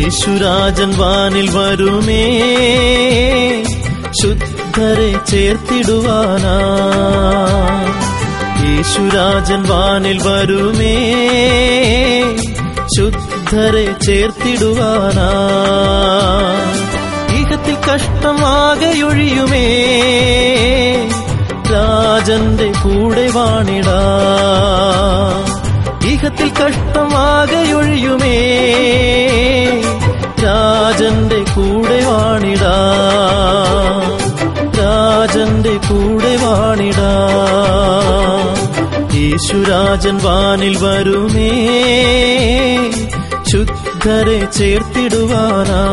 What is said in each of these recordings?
യേശുരാജൻ വാനിൽ വരുമേ ശുദ്ധരെ ചേർത്തിടുവാനാ യേശുരാജൻ വാനിൽ വരുമേ ശുദ്ധരെ ചേർത്തിടുവാനാ ഇഹത്തിൽ കഷ്ടമാകെയൊഴിയുമേ രാജന്റെ കൂടെ വാണിടാ ഇഹത്തിൽ കഷ്ടമാകെയൊഴിയുമേ രാജന്റെ കൂടെ വാണിടാ രാജന്റെ കൂടെ വാണിടാ യേശുരാജൻ വാനിൽ വരുമേ ശുദ്ധരെ ചേർത്തിടുവാനാ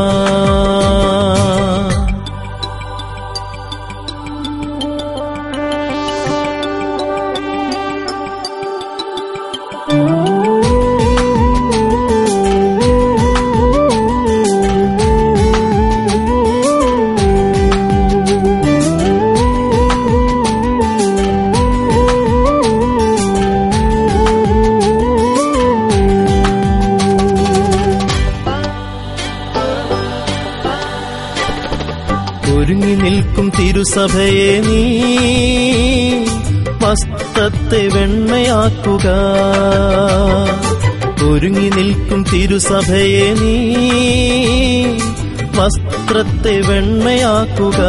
ഒരുങ്ങി നിൽക്കും തിരുസഭയെ നീ വസ്ത്രത്തെ വെണ്മയാക്കുക ഒരുങ്ങി നിൽക്കും തിരുസഭയെ നീ വസ്ത്രത്തെ വെണ്മയാക്കുക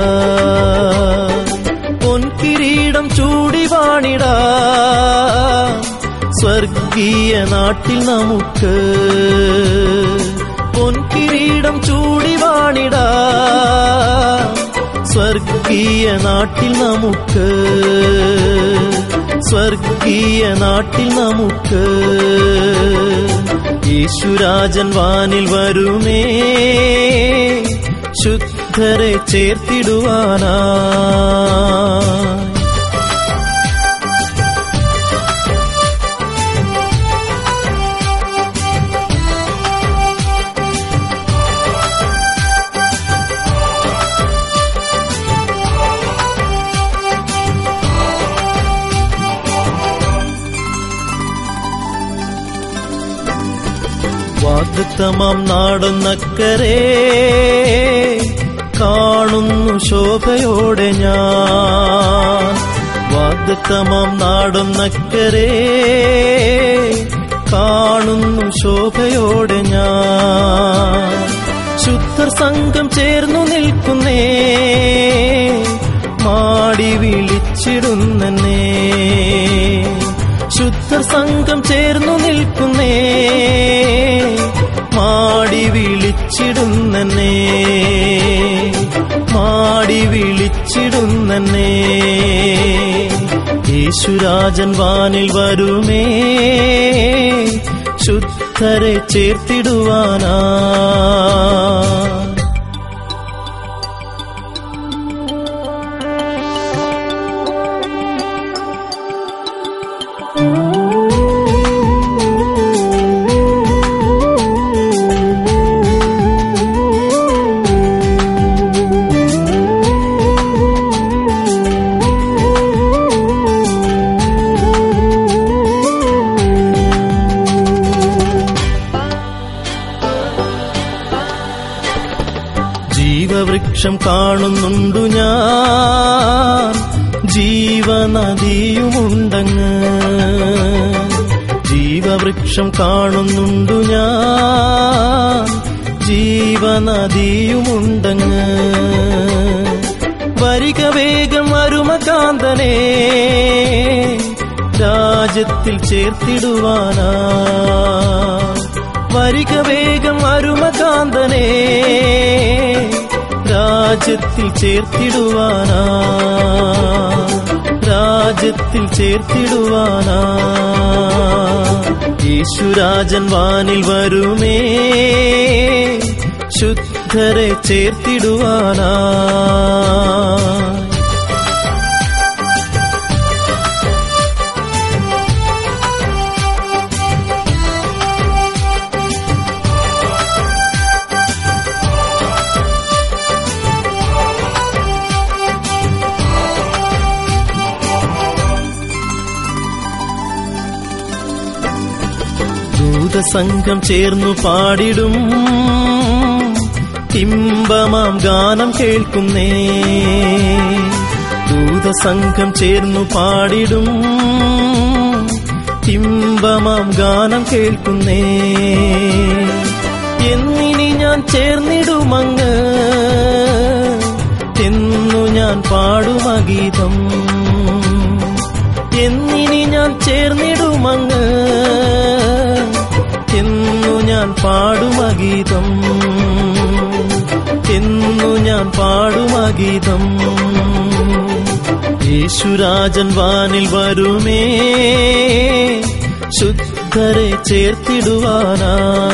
പൊൻകിരീടം ചൂടി വാണിടാ സ്വർഗീയ നാട്ടിൽ നമുക്ക് പൊൻകിരീടം ചൂടി വാണിടാ സ്വർഗീയ നാട്ടിൽ നമുക്ക് സ്വർഗീയ നാട്ടിൽ നമുക്ക് യേശുരാജൻ വാനിൽ വരുമേ ശുദ്ധരെ ചേർത്തിടുവാനാ വാഗ്ദത്തമാം നാടൊന്നക്കരെ കാണുന്നു ശോഭയോടെ ഞാൻ വാഗ്ദത്തമാം നാടൊന്നക്കരെ കാണുന്നു ശോഭയോടെ ഞാൻ ശുദ്ധർ സംഘം ചേർന്നു നിൽക്കുന്നേ മാടി വിളിച്ചിടുന്നേ ശുദ്ധർ സംഘം ചേർന്നു നിൽക്കുന്നേ മാടി വിളിച്ചിടുന്നേ മാടി വിളിച്ചിടുന്നേ യേശുരാജൻ വാനിൽ വരുമേ ശുദ്ധരെ ചേർത്തിടുവാനാ ജീവവൃക്ഷം കാണുന്നുണ്ടു ഞാൻ ജീവനദിയുമുണ്ടങ്ങ് ജീവവൃക്ഷം കാണുന്നുണ്ടു ഞാൻ ജീവനദിയുമുണ്ടങ്ങ് വരിക വേഗം അരുമകാന്തനെ രാജ്യത്തിൽ ചേർത്തിടുവാനാ വരിക വേഗം അരുമകാന്തനെ രാജ്യത്തിൽ ചേർത്തിടുവാനാ രാജ്യത്തിൽ ചേർത്തിടുവാനാ യേശുരാജൻ വാനിൽ വരുമേ ശുദ്ധരെ ചേർത്തിടുവാനാ ദൂതസംഘം ചേർന്നു പാടിടും ഇമ്പമാം ഗാനം കേൾക്കുന്നേ ദൂതസംഘം ചേർന്നു പാടിടും ഇമ്പമാം ഗാനം കേൾക്കുന്നേ എന്നിനി ഞാൻ ചേർന്നിടുമങ്ങ് എന്നു ഞാൻ പാടുമഗീതം എന്നിനി ഞാൻ ചേർന്നിടുമങ്ങ് എന്നു ഞാൻ പാടുമഗീതം എന്നു ഞാൻ പാടുമഗീതം യേശുരാജൻ വാനിൽ വരുമേ ശുദ്ധരെ ചേർത്തിടുവാനാ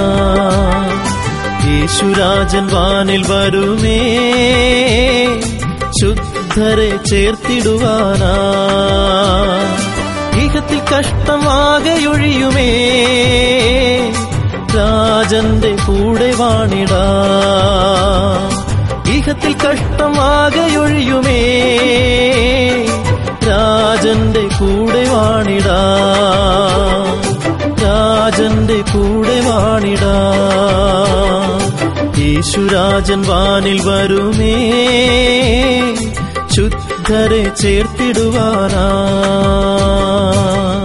യേശുരാജൻ വാനിൽ വരുമേ ശുദ്ധരെ ചേർത്തിടുവാനാ ഇഹത്തിൽ കഷ്ടമാകെയൊഴിയുമേ രാജന്റെ കൂടെ വാണിടാ ഇഹത്തിൽ കഷ്ടമാകെയൊഴിയുമേ രാജന്റെ കൂടെ വാണിടാ രാജന്റെ കൂടെ വാണിടാ യേശുരാജൻ വാനിൽ വരുമേ ശുദ്ധരെ ചേർത്തിടുവാനാ